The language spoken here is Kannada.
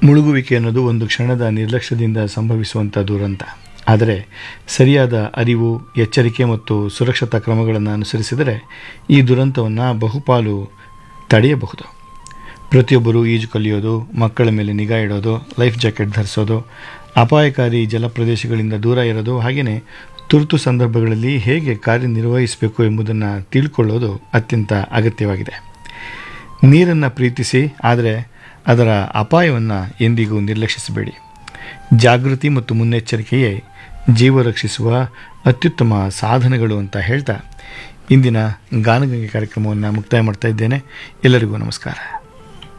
ಮುಳುಗುವಿಕೆ ಅನ್ನೋದು ಒಂದು ಕ್ಷಣದ ನಿರ್ಲಕ್ಷ್ಯದಿಂದ ಸಂಭವಿಸುವಂಥ ದುರಂತ ಆದರೆ ಸರಿಯಾದ ಅರಿವು ಎಚ್ಚರಿಕೆ ಮತ್ತು ಸುರಕ್ಷತಾ ಕ್ರಮಗಳನ್ನು ಅನುಸರಿಸಿದರೆ ಈ ದುರಂತವನ್ನು ಬಹುಪಾಲು ತಡೆಯಬಹುದು ಪ್ರತಿಯೊಬ್ಬರು ಈಜು ಕಲಿಯೋದು ಮಕ್ಕಳ ಮೇಲೆ ನಿಗಾ ಇಡೋದು ಲೈಫ್ ಜಾಕೆಟ್ ಧರಿಸೋದು ಅಪಾಯಕಾರಿ ಜಲಪ್ರದೇಶಗಳಿಂದ ದೂರ ಇರೋದು ಹಾಗೆಯೇ ತುರ್ತು ಸಂದರ್ಭಗಳಲ್ಲಿ ಹೇಗೆ ಕಾರ್ಯನಿರ್ವಹಿಸಬೇಕು ಎಂಬುದನ್ನು ತಿಳ್ಕೊಳ್ಳೋದು ಅತ್ಯಂತ ಅಗತ್ಯವಾಗಿದೆ ನೀರನ್ನು ಪ್ರೀತಿಸಿ ಆದರೆ ಅದರ ಅಪಾಯವನ್ನು ಎಂದಿಗೂ ನಿರ್ಲಕ್ಷಿಸಬೇಡಿ ಜಾಗೃತಿ ಮತ್ತು ಮುನ್ನೆಚ್ಚರಿಕೆಯೇ ಜೀವ ರಕ್ಷಿಸುವ ಅತ್ಯುತ್ತಮ ಸಾಧನಗಳು ಅಂತ ಹೇಳ್ತಾ ಇಂದಿನ ಗಾನಗಂಗೆ ಕಾರ್ಯಕ್ರಮವನ್ನು ಮುಕ್ತಾಯ ಮಾಡ್ತಾ ಇದ್ದೇನೆ ಎಲ್ಲರಿಗೂ ನಮಸ್ಕಾರ